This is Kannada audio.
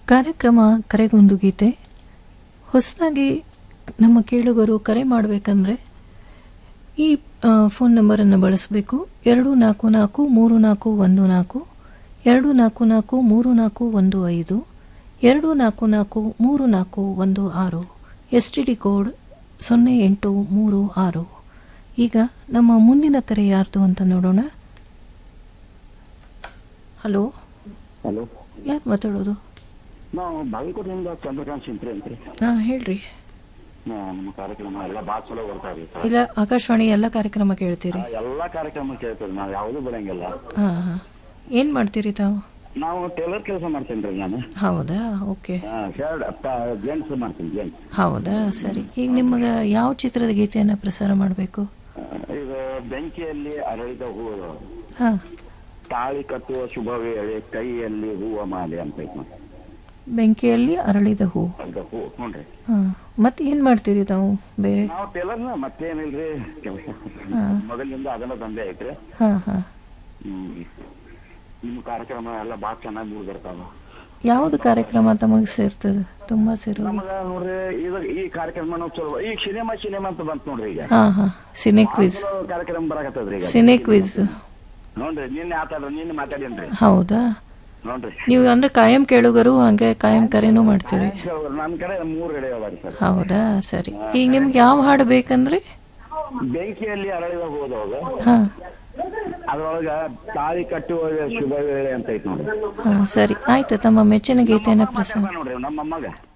ಕಾರ್ಯಕ್ರಮ ಕರೆಗೊಂದು ಗೀತೆ ಹೊಸದಾಗಿ ನಮ್ಮ ಕೇಳುಗರು ಕರೆ ಮಾಡಬೇಕಂದ್ರೆ ಈ ಆ, ಫೋನ್ ನಂಬರನ್ನು ಬಳಸಬೇಕು ಎರಡು ನಾಲ್ಕು ನಾಲ್ಕು ಮೂರು ನಾಲ್ಕು ಒಂದು ನಾಲ್ಕು ಎರಡು ನಾಲ್ಕು ನಾಲ್ಕು ಮೂರು ನಾಲ್ಕು ಒಂದು ಐದು ಎರಡು ನಾಲ್ಕು ನಾಲ್ಕು ಮೂರು ನಾಲ್ಕು ಒಂದು ಆರು ಎಸ್ ಟಿ ಡಿ ಕೋಡ್ ಸೊನ್ನೆ ಎಂಟು ಮೂರು ಆರು ಈಗ ನಮ್ಮ ಮುಂದಿನ ಕರೆ ಯಾರ್ದು ಅಂತ ನೋಡೋಣ ಹಲೋ ಹಲೋ ಯಾರು ಮಾತಾಡೋದು ನಾವು ಬಾಗಲಕೋಟೆಯಿಂದ ಚಂದ್ರಕಾಂತ್ ಸಿಂತ್ರಿ ಅಂತ್ರಿ ಹಾಂ ಹೇಳ್ರಿ ಹಾ, ನಮ್ಮ ಕಾರ್ಯಕ್ರಮ ಎಲ್ಲ ಭಾಳ ಚಲೋ ಬರ್ತಾ ಇದೆ ಸರ್ ಇಲ್ಲ ಆಕಾಶವಾಣಿ ಎಲ್ಲ ಕಾರ್ಯಕ್ರಮ ಕೇಳ್ತೀರಿ ಎಲ್ಲ ಕಾರ್ಯಕ್ರಮ ಕೇಳ್ತೀವಿ ನಾವು ಯಾವುದೂ ಬಿಡಂಗಿಲ್ಲ ಹಾಂ ಹಾಂ ಏನು ಮಾಡ್ತೀರಿ ತಾವು ನಾವು ಟೇಲರ್ ಕೆಲಸ ಮಾಡ್ತೀನಿ ರೀ ನಾನು ಹೌದಾ ಓಕೆ ಶರ್ಟ್ ಜೆಂಟ್ಸ್ ಮಾಡ್ತೀನಿ ಜೆಂಟ್ಸ್ ಹೌದಾ ಸರಿ ಈಗ ನಿಮಗೆ ಯಾವ ಚಿತ್ರದ ಗೀತೆಯನ್ನು ಪ್ರಸಾರ ಮಾಡಬೇಕು ಇದು ಬೆಂಕಿಯಲ್ಲಿ ಅರಳಿದ ಹೂವು ಹಾಂ ತಾಳಿ ಕಟ್ಟುವ ಶುಭ ವೇಳೆ ಕೈಯಲ್ಲಿ ಹೂವ ಮಾಲೆ ಅಂತ ಐತೆ ನೋಡಿ ಬೆಂಕಿಯಲ್ಲಿ ಅರಳಿದ ಹೂ ಅರ್ಧ ಹೂ ನೋಡ್ರಿ ಹಾಂ ಮತ್ತೆ ಏನು ಮಾಡ್ತೀರಿ ತಾವು ಬೇರೆ ನಾವು ಟೇಲರ್ನ ಮತ್ತೇನಿಲ್ರಿ ಕೆಲಸ ಹಾ. ಮೊದಲಿನಿಂದ ಅದನ್ನ ದಂಧೆ ಐತ್ರಿ ಹಾಂ ಹಾಂ ಹ್ಮ್ ನಿಮ್ಮ ಕಾರ್ಯಕ್ರಮ ಎಲ್ಲ ಭಾಳ ಚೆನ್ನಾಗಿ ಮೂಡ್ ಬರ್ತಾವ ಯಾವುದು ಕಾರ್ಯಕ್ರಮ ತಮಗೆ ಸೇರ್ತದೆ ತುಂಬ ಸೇರೋದು ನಮಗ ನೋಡ್ರಿ ಇದು ಈ ಕಾರ್ಯಕ್ರಮ ನಾವು ಚಲೋ ಈಗ ಸಿನಿಮಾ ಸಿನಿಮಾ ಅಂತ ಬಂತ ನೋಡ್ರಿ ಈಗ ಹಾಂ ಹಾಂ ಸಿನೆ ಕ್ವಿಜ್ ಚಲೋ ಕಾರ್ಯಕ್ರಮ ಬರಾಕತ್ತದ್ರಿ ಈಗ ಸಿನೆ ಕ್ವಿಜ್ ನೋಡ್ರಿ ನಿನ್ನೆ ಆತಾಡ್ರಿ ನಿನ್ನೆ ಮಾತಾಡೇನ್ರಿ ಹೌದಾ ನೋಡ್ರಿ ನೀವು ಅಂದ್ರೆ ಕಾಯಂ ಕೇಳುಗರು ಹಂಗೆ ಕಾಯಂ ಕರೆನೂ ಮಾಡ್ತೀರಿ ನನ್ನ ಕಡೆ ಮೂರ್ ಕಡೆ ಅದಾರಿ ಸರ್ ಹೌದಾ ಸರಿ ಈಗ ನಿಮ್ಗೆ ಯಾವ ಹಾಡು ಬೇಕಂದ್ರೆ ಬೆಂಕಿಯಲ್ಲಿ ಅರಳಿದ ಹೋದವಾಗ ಹಾಂ ಅದ್ರೊಳಗ ತಾಳಿ ಕಟ್ಟುವ ಶುಭ ವೇಳೆ ಅಂತ ಐತಿ ನೋಡ್ರಿ ಹಾಂ ಸರಿ ಆಯ್ತು ತಮ್ಮ ಮೆಚ್ಚಿನ ಗೀತೆಯನ್ನು ಪ್ರಸಾರ ನೋಡ್ರಿ ನಮ್ಮ ಅಮ್ಮಗ